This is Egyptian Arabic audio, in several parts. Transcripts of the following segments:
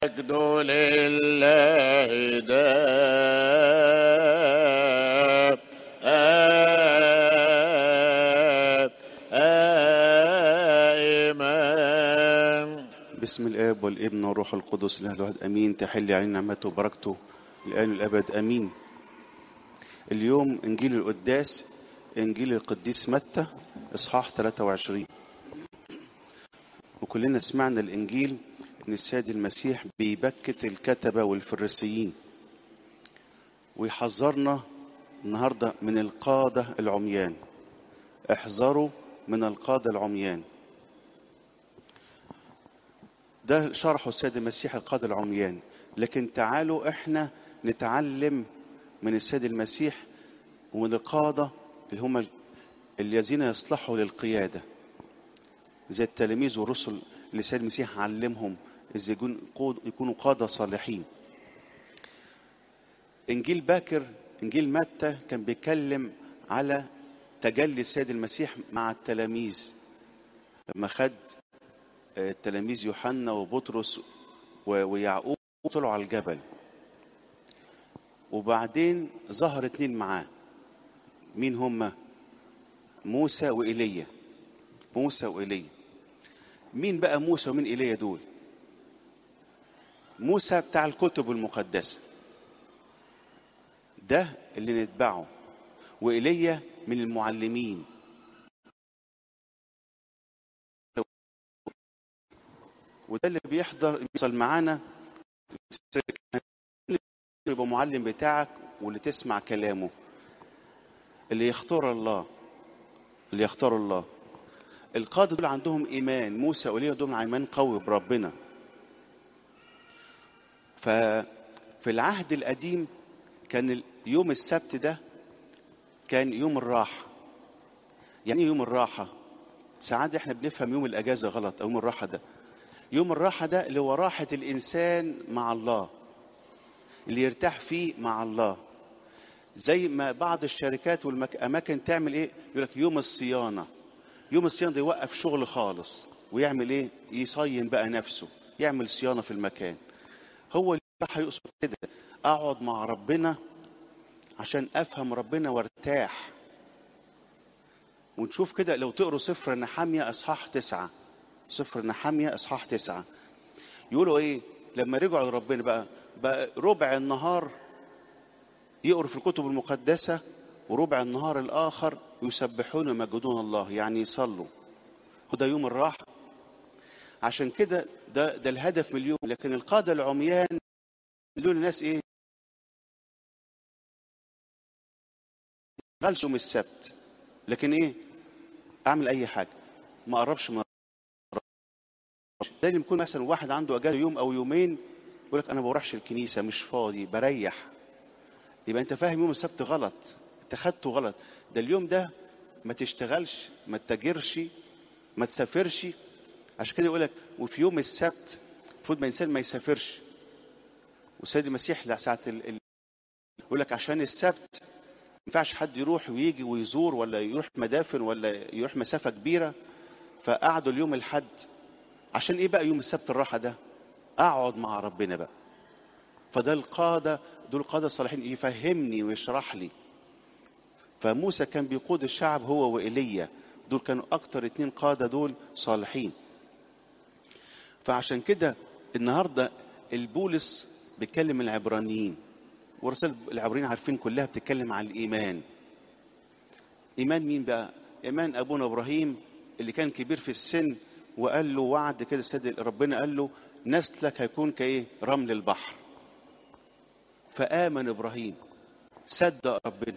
المجد لله دائم دائما بسم الاب والابن والروح القدس الاله الواحد امين تحل علينا نعمته وبركته الان والابد امين اليوم انجيل القداس انجيل القديس متى اصحاح 23 وكلنا سمعنا الانجيل ان السيد المسيح بيبكت الكتبه والفريسيين ويحذرنا النهارده من القاده العميان احذروا من القاده العميان ده شرحه السيد المسيح القاده العميان لكن تعالوا احنا نتعلم من السيد المسيح ومن القاده اللي هم الذين يصلحوا للقياده زي التلاميذ والرسل اللي السيد المسيح علمهم ازاي يكونوا قاده صالحين انجيل باكر انجيل متى كان بيتكلم على تجلي السيد المسيح مع التلاميذ لما خد التلاميذ يوحنا وبطرس ويعقوب طلعوا على الجبل وبعدين ظهر اتنين معاه مين هما موسى وإيليا موسى وإيليا مين بقى موسى ومين إيليا دول موسى بتاع الكتب المقدسة ده اللي نتبعه وإيليا من المعلمين وده اللي بيحضر بيحصل معانا يبقى معلم بتاعك واللي تسمع كلامه اللي يختار الله اللي يختار الله القادة دول عندهم إيمان موسى وإيليا دول إيمان قوي بربنا ففي العهد القديم كان يوم السبت ده كان يوم الراحة يعني يوم الراحة ساعات احنا بنفهم يوم الأجازة غلط أو يوم الراحة ده يوم الراحة ده اللي هو راحة الإنسان مع الله اللي يرتاح فيه مع الله زي ما بعض الشركات والأماكن تعمل إيه يقول لك يوم الصيانة يوم الصيانة ده يوقف شغل خالص ويعمل إيه يصين بقى نفسه يعمل صيانة في المكان هو اللي راح يقصد كده أقعد مع ربنا عشان أفهم ربنا وارتاح ونشوف كده لو تقروا سفر نحامية أصحاح تسعة سفر نحامية اصحاح تسعة يقولوا ايه لما رجعوا لربنا بقى بقى ربع النهار يقروا في الكتب المقدسة وربع النهار الآخر يسبحون ويمجدون الله يعني يصلوا وده يوم الراحة عشان كده ده ده الهدف من اليوم لكن القادة العميان يقولوا للناس ايه ما يوم السبت لكن ايه اعمل اي حاجة ما اقربش من دايما يكون مثلا واحد عنده اجازه يوم او يومين يقول لك انا ما بروحش الكنيسه مش فاضي بريح يبقى انت فاهم يوم السبت غلط انت خدته غلط ده اليوم ده ما تشتغلش ما تتاجرش ما تسافرش عشان كده يقول لك وفي يوم السبت المفروض ما الانسان ما يسافرش والسيد المسيح ساعه ال... يقول لك عشان السبت ما ينفعش حد يروح ويجي ويزور ولا يروح مدافن ولا يروح مسافه كبيره فقعدوا اليوم الحد عشان ايه بقى يوم السبت الراحه ده اقعد مع ربنا بقى فده القاده دول القاده الصالحين يفهمني ويشرح لي فموسى كان بيقود الشعب هو وايليا دول كانوا اكتر اتنين قاده دول صالحين فعشان كده النهارده البولس بيتكلم العبرانيين ورسائل العبرانيين عارفين كلها بتتكلم عن الايمان ايمان مين بقى ايمان ابونا ابراهيم اللي كان كبير في السن وقال له وعد كده سيد ربنا قال له نسلك هيكون كايه رمل البحر فآمن إبراهيم صدق ربنا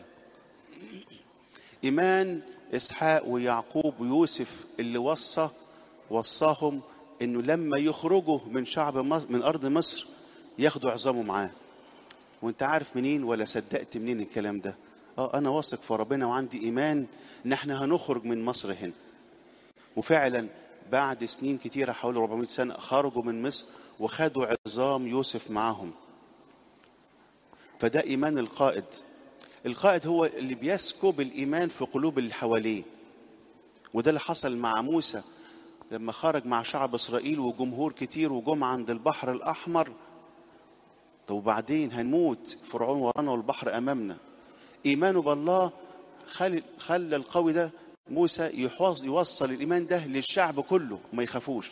إيمان إسحاق ويعقوب ويوسف اللي وصى وصاهم إنه لما يخرجوا من شعب مصر من أرض مصر ياخدوا عظامه معاه وأنت عارف منين ولا صدقت منين الكلام ده؟ اه انا واثق في ربنا وعندي ايمان ان احنا هنخرج من مصر هنا وفعلا بعد سنين كتيرة حوالي 400 سنة خرجوا من مصر وخدوا عظام يوسف معاهم فده إيمان القائد القائد هو اللي بيسكب الإيمان في قلوب اللي حواليه وده اللي حصل مع موسى لما خرج مع شعب اسرائيل وجمهور كتير وجم عند البحر الاحمر طب وبعدين هنموت فرعون ورانا والبحر امامنا ايمانه بالله خلى خلى القوي ده موسى يحوص- يوصل الايمان ده للشعب كله وما يخافوش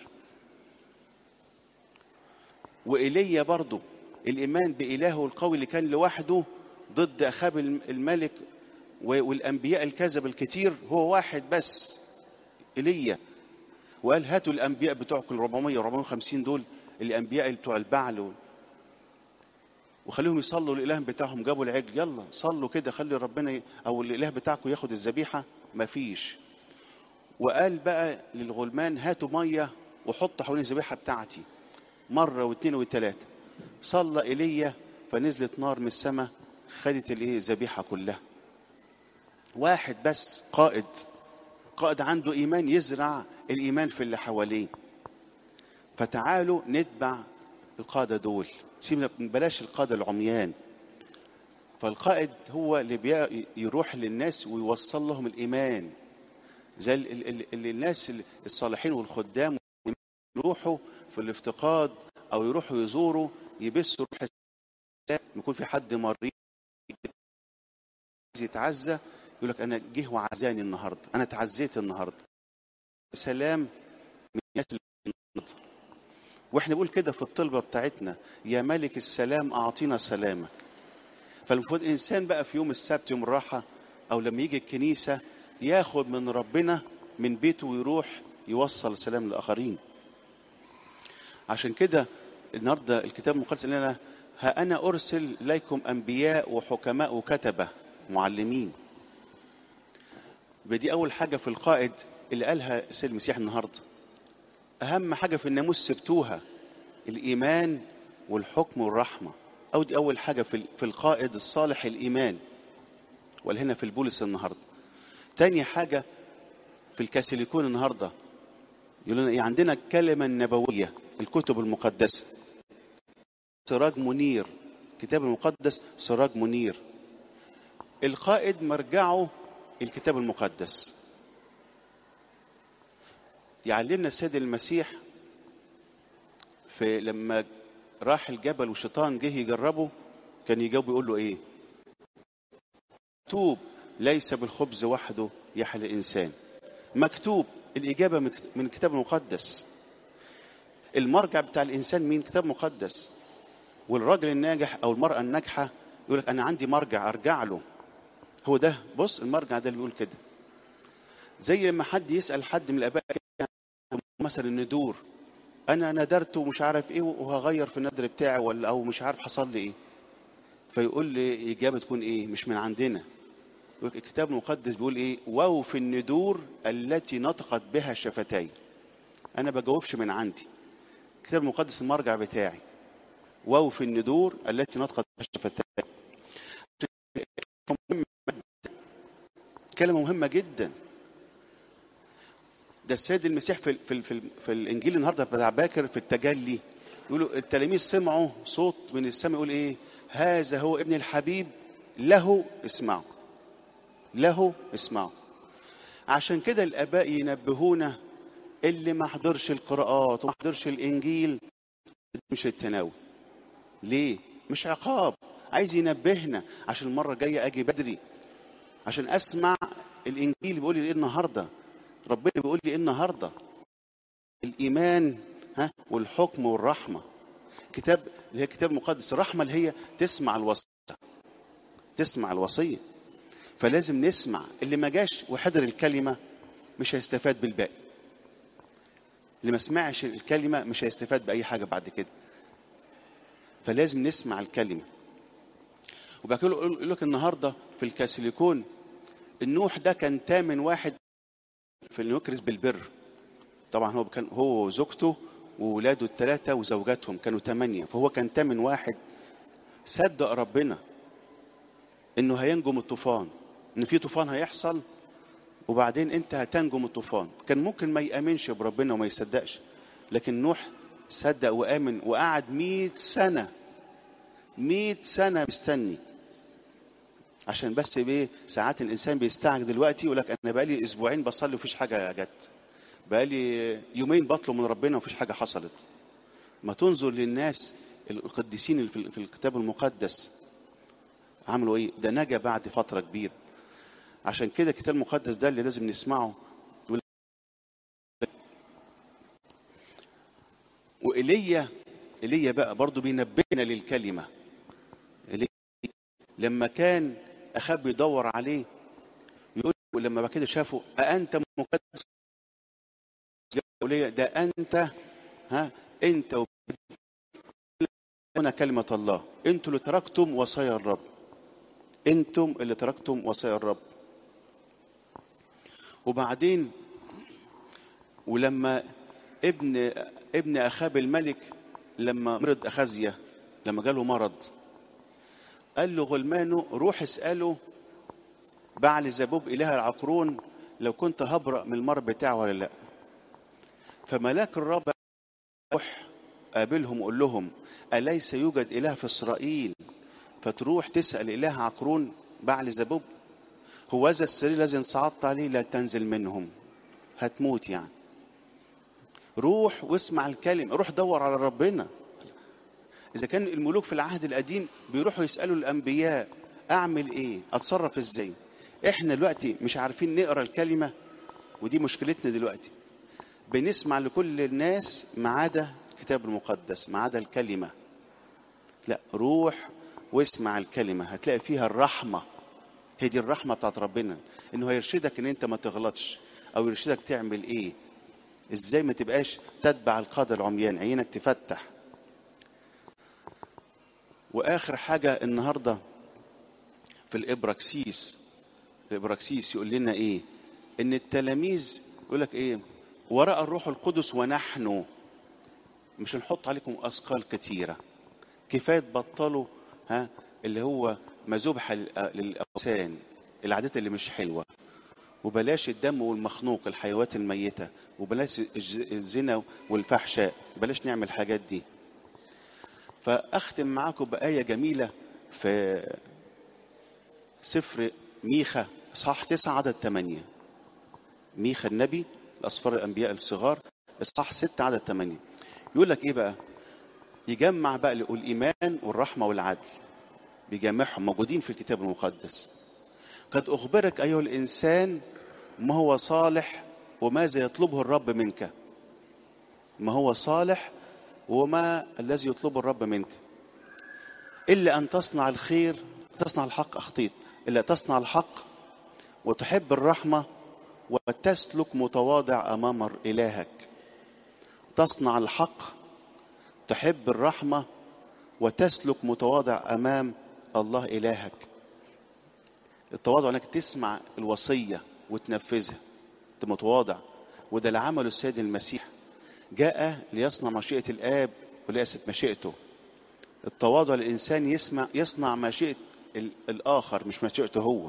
وايليا برضه الايمان بالهه القوي اللي كان لوحده ضد اخاب الم- الملك و- والانبياء الكذب الكتير هو واحد بس ايليا وقال هاتوا الانبياء بتوعكم ال 400 450 دول الانبياء اللي بتوع البعل و- وخليهم يصلوا للاله بتاعهم جابوا العجل يلا صلوا كده خلي ربنا ي... او الاله بتاعكم ياخد الذبيحه مفيش وقال بقى للغلمان هاتوا ميه وحطوا حوالين الذبيحه بتاعتي مره واثنين وثلاثه صلى ايليا فنزلت نار من السماء خدت الايه الذبيحه كلها واحد بس قائد قائد عنده ايمان يزرع الايمان في اللي حواليه فتعالوا نتبع القاده دول سيبنا بلاش القاده العميان فالقائد هو اللي بي- يروح للناس ويوصل لهم الايمان زي ال- ال- ال- اللي الناس الصالحين والخدام يروحوا في الافتقاد او يروحوا يزوروا يبثوا روح السلام يكون في حد مريض عايز يتعزى يقول لك انا جه وعزاني النهارده انا اتعزيت النهارده سلام من الناس اللي النهارده واحنا بنقول كده في الطلبه بتاعتنا يا ملك السلام اعطينا سلامك فالمفروض الانسان بقى في يوم السبت يوم الراحه او لما يجي الكنيسه ياخد من ربنا من بيته ويروح يوصل سلام للاخرين عشان كده النهارده الكتاب المقدس قال لنا ها انا ارسل اليكم انبياء وحكماء وكتبه معلمين يبقى دي اول حاجه في القائد اللي قالها السيد المسيح النهارده اهم حاجه في الناموس سبتوها الايمان والحكم والرحمه او دي اول حاجه في في القائد الصالح الايمان ولا هنا في البولس النهارده تاني حاجه في الكاثوليكون النهارده يقول لنا إيه عندنا الكلمه النبويه الكتب المقدسه سراج منير الكتاب المقدس سراج منير القائد مرجعه الكتاب المقدس يعلمنا السيد المسيح في لما راح الجبل والشيطان جه يجربه كان يجاوب يقول له ايه مكتوب ليس بالخبز وحده يحيى الانسان مكتوب الاجابه من من الكتاب المقدس المرجع بتاع الانسان مين كتاب مقدس والراجل الناجح او المراه الناجحه يقول لك انا عندي مرجع ارجع له هو ده بص المرجع ده اللي بيقول كده زي لما حد يسال حد من الاباء كده مثلا الندور انا ندرت ومش عارف ايه وهغير في الندر بتاعي ولا او مش عارف حصل لي ايه فيقول لي اجابه تكون ايه مش من عندنا يقول لك الكتاب المقدس بيقول ايه واو في الندور التي نطقت بها شفتاي انا بجاوبش من عندي الكتاب المقدس المرجع بتاعي واو في الندور التي نطقت بها شفتاي كلمه مهمه جدا ده السيد المسيح في في في, في الانجيل النهارده بتاع باكر في التجلي يقولوا التلاميذ سمعوا صوت من السماء يقول ايه هذا هو ابن الحبيب له اسمعوا له اسمعوا عشان كده الاباء ينبهونا اللي ما حضرش القراءات وما حضرش الانجيل مش التناول ليه مش عقاب عايز ينبهنا عشان المره الجايه اجي بدري عشان اسمع الانجيل بيقول لي ايه النهارده ربنا بيقول لي ايه النهارده الايمان ها والحكم والرحمه كتاب اللي هي كتاب مقدس الرحمه اللي هي تسمع الوصيه تسمع الوصيه فلازم نسمع اللي ما جاش وحضر الكلمه مش هيستفاد بالباقي اللي ما سمعش الكلمه مش هيستفاد باي حاجه بعد كده فلازم نسمع الكلمه وبعد كده يقول لك النهارده في الكاثوليكون النوح ده كان تامن واحد في انه يكرز بالبر طبعا هو كان هو وزوجته وولاده الثلاثه وزوجاتهم كانوا ثمانيه فهو كان تامن واحد صدق ربنا انه هينجم الطوفان ان في طوفان هيحصل وبعدين انت هتنجم الطوفان كان ممكن ما يامنش بربنا وما يصدقش لكن نوح صدق وامن وقعد مئة سنه مئة سنه مستني عشان بس بيه ساعات الانسان بيستعجل دلوقتي يقول لك انا بقالي اسبوعين بصلي ومفيش حاجه جت بقالي يومين بطلب من ربنا ومفيش حاجه حصلت ما تنظر للناس القديسين اللي في في الكتاب المقدس عملوا ايه ده نجا بعد فتره كبيره عشان كده الكتاب المقدس ده اللي لازم نسمعه يقول وإيليا إيليا بقى برضو بينبهنا للكلمة إيليا لما كان أخاب بيدور عليه يقول لما بعد كده شافوا أأنت مقدس إيليا ده أنت ها أنت و... هنا كلمة الله أنتوا اللي تركتم وصايا الرب أنتم اللي تركتم وصايا الرب وبعدين ولما ابن ابن اخاب الملك لما مرض اخازيا لما جاله مرض قال له غلمانه روح اساله بعل زبوب اله العقرون لو كنت هبرأ من المرض بتاعه ولا لا فملاك الرب روح قابلهم وقول لهم أليس يوجد إله في إسرائيل فتروح تسأل إله عقرون بعل زبوب هو هذا السرير الذي انصعدت عليه لا تنزل منهم هتموت يعني روح واسمع الكلمة روح دور على ربنا إذا كان الملوك في العهد القديم بيروحوا يسألوا الأنبياء أعمل إيه أتصرف إزاي إحنا دلوقتي مش عارفين نقرأ الكلمة ودي مشكلتنا دلوقتي بنسمع لكل الناس ما عدا الكتاب المقدس ما عدا الكلمة لا روح واسمع الكلمة هتلاقي فيها الرحمة هي دي الرحمة بتاعت ربنا انه هيرشدك ان انت ما تغلطش او يرشدك تعمل ايه ازاي ما تبقاش تتبع القادة العميان عينك تفتح واخر حاجة النهاردة في الابراكسيس الابراكسيس يقول لنا ايه ان التلاميذ يقول لك ايه وراء الروح القدس ونحن مش هنحط عليكم اثقال كتيره كفايه تبطلوا ها اللي هو مذوبحه للاوثان العادات اللي مش حلوه وبلاش الدم والمخنوق الحيوانات الميته وبلاش الزنا والفحشاء بلاش نعمل الحاجات دي فاختم معاكم بايه جميله في سفر ميخا اصحاح 9 عدد 8 ميخا النبي الأصفار الأنبياء الصغار إصحاح 6 عدد 8 يقول لك إيه بقى؟ يجمع بقى الإيمان والرحمة والعدل بيجمعهم موجودين في الكتاب المقدس قد أخبرك أيها الإنسان ما هو صالح وماذا يطلبه الرب منك ما هو صالح وما الذي يطلبه الرب منك إلا أن تصنع الخير تصنع الحق أخطيت إلا تصنع الحق وتحب الرحمة وتسلك متواضع امام الهك تصنع الحق تحب الرحمه وتسلك متواضع امام الله الهك التواضع انك تسمع الوصيه وتنفذها انت متواضع وده اللي عمله السيد المسيح جاء ليصنع مشيئه الاب وليست مشيئته التواضع الانسان يسمع يصنع مشيئه الاخر مش مشيئته هو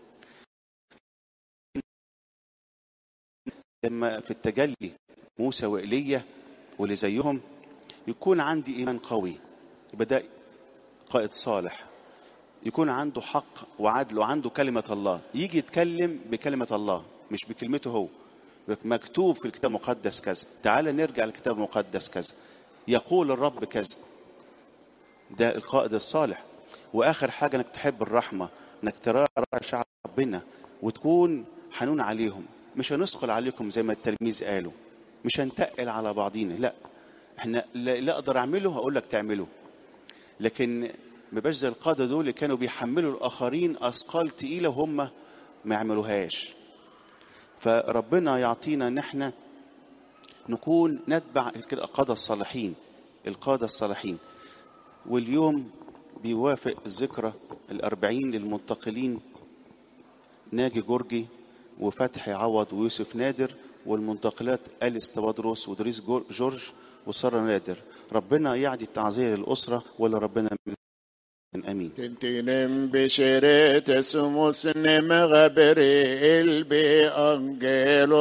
لما في التجلي موسى وإيليا واللي زيهم يكون عندي إيمان قوي يبقى ده قائد صالح يكون عنده حق وعدل وعنده كلمة الله يجي يتكلم بكلمة الله مش بكلمته هو مكتوب في الكتاب المقدس كذا تعال نرجع للكتاب المقدس كذا يقول الرب كذا ده القائد الصالح واخر حاجه انك تحب الرحمه انك تراعي شعب ربنا وتكون حنون عليهم مش هنثقل عليكم زي ما التلميذ قالوا مش هنتقل على بعضينا لا احنا لا اقدر اعمله هقول لك تعمله لكن ما بقاش زي القاده دول اللي كانوا بيحملوا الاخرين اثقال تقيله وهم ما يعملوهاش فربنا يعطينا ان احنا نكون نتبع القاده الصالحين القاده الصالحين واليوم بيوافق الذكرى الأربعين للمنتقلين ناجي جورجي وفتحي عوض ويوسف نادر والمنتقلات أليس تبادروس ودريس جورج وسارة نادر ربنا يعدي التعزية للأسرة ولا ربنا من أمين تنتنم بشريت اسمه سنم غبريل بأنجيلو